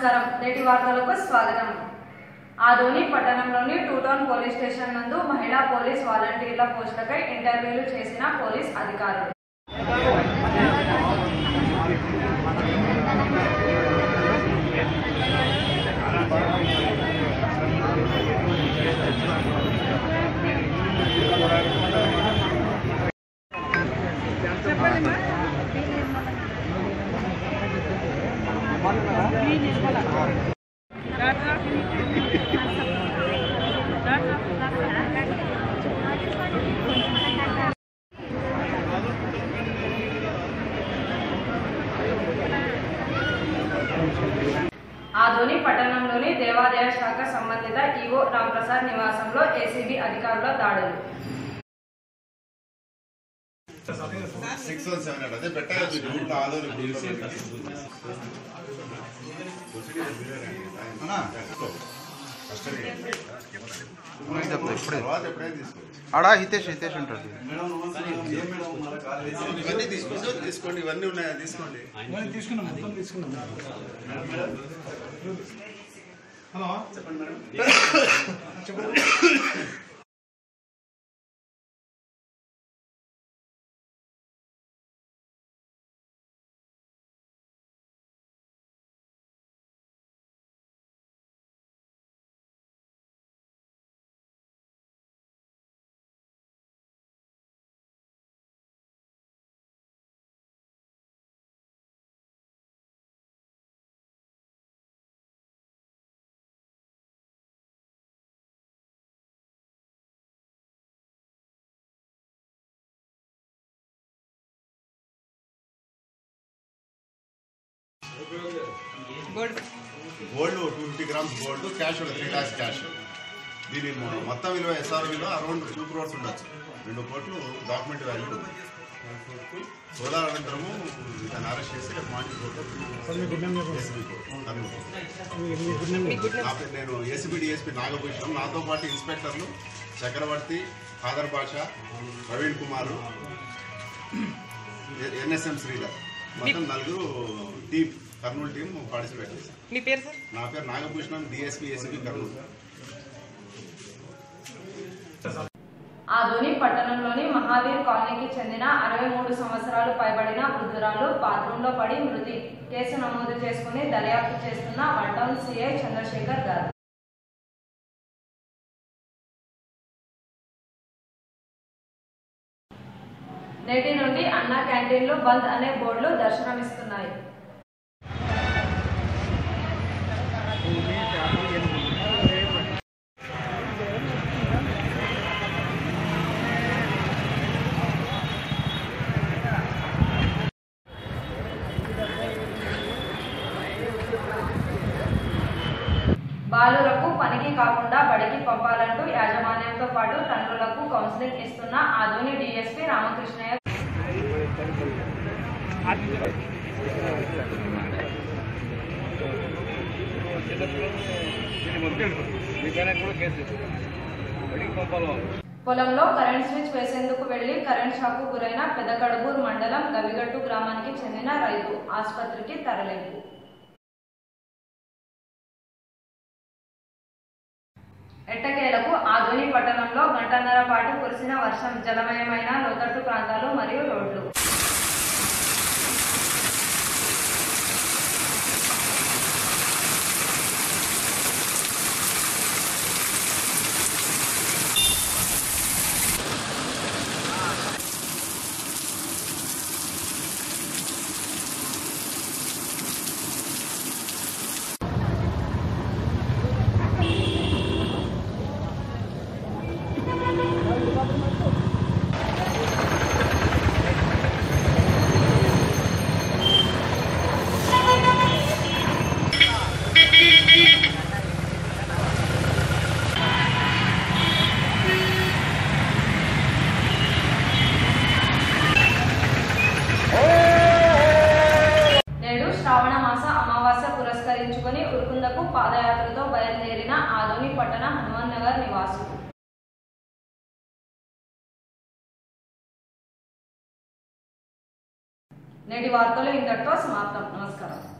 నమస్కారం నేటి వార్తలకు స్వాగతం ఆదోని పట్టణంలోని టూ టౌన్ పోలీస్ స్టేషన్ నందు మహిళా పోలీస్ వాలంటీర్ల పోస్టులకై ఇంటర్వ్యూలు చేసిన పోలీస్ అధికారులు ఆదోని పట్టణంలోని దేవాదాయ శాఖ సంబంధిత ఈవో రాంప్రసాద్ నివాసంలో ఏసీబీ అధికారుల దాడులు సిక్స్ వన్ సెవెన్ ఎయిట్ అదే పెట్టాలి గ్రూప్ ఆదోని చెప్తా ఇప్పుడే తర్వాత ఎప్పుడైనా తీసుకో ఆడా హితేష్ హితేష్ ఉంటుంది ఇవన్నీ తీసుకోండి తీసుకోండి ఇవన్నీ ఉన్నాయా తీసుకోండి gold two fifty grams gold cash ఒక త్రీ ల్యాక్స్ క్యాష్ దీని మొ- మొత్తం విలువ ఎస్ఆర్ విలువ అరౌండ్ టూ క్రోర్స్ ఉండొచ్చు రెండు కోట్లు డాక్యుమెంట్ వాల్యూ ఉంది సోదాల అనంతరము దాన్ని అరెస్ట్ చేసి రేపు morning court SP court Kurnool. నా పేరు నేను ఏసీబీ డిఎస్పీ నాగభూషణం నాతో పాటు ఇన్స్పెక్టర్లు చక్రవర్తి ఖాదర్ బాషా ప్రవీణ్ కుమార్ ఎన్ఎస్ఎం శ్రీధర్ మొత్తం నలుగురు టీం కర్నూలు టీం పార్టిసిపేట్ చేశారు మీ పేరు సార్ నా పేరు నాగభూషణం డిఎస్పీ ఏసీబీ కర్నూలు ఆదోని పట్టణంలోని మహావీర్ కాలనీకి చెందిన అరవై మూడు సంవత్సరాలు పైబడిన వృద్ధురాలు బాత్రూంలో పడి మృతి కేసు నమోదు చేసుకుని దర్యాప్తు చేస్తున్న వన్ టౌన్ సిఐ చంద్రశేఖర్ గారు నేటి నుండి అన్నా క్యాంటీన్లు బంద్ అనే బోర్డులు దర్శనమిస్తున్నాయి బాలురకు పనికి కాకుండా బడికి పంపాలంటూ యాజమాన్యంతో పాటు తండ్రులకు కౌన్సిలింగ్ ఇస్తున్న ఆదోని డీఎస్పీ రామకృష్ణయ్య పొలంలో కరెంట్ స్విచ్ వేసేందుకు వెళ్లి కరెంట్ షాకు గురైన పెదకడుగూరు మండలం గవిగట్టు గ్రామానికి చెందిన రైతు ఆసుపత్రికి తరలింపు ఎట్టకేలకు ఆధుని పట్టణంలో గంటన్నర పాటు కురిసిన వర్షం జలమయమైన లోతట్టు ప్రాంతాలు మరియు రోడ్లు నేడు శ్రావణ మాస అమావాస్య పురస్కరించుకొని ఉరుకుందకు పాదయాత్రతో బయలుదేరిన ఆదోని పట్టణ హనుమాన్ నగర్ నివాసులు నేటి వార్తలు ఇంతటితో సమాప్తం నమస్కారం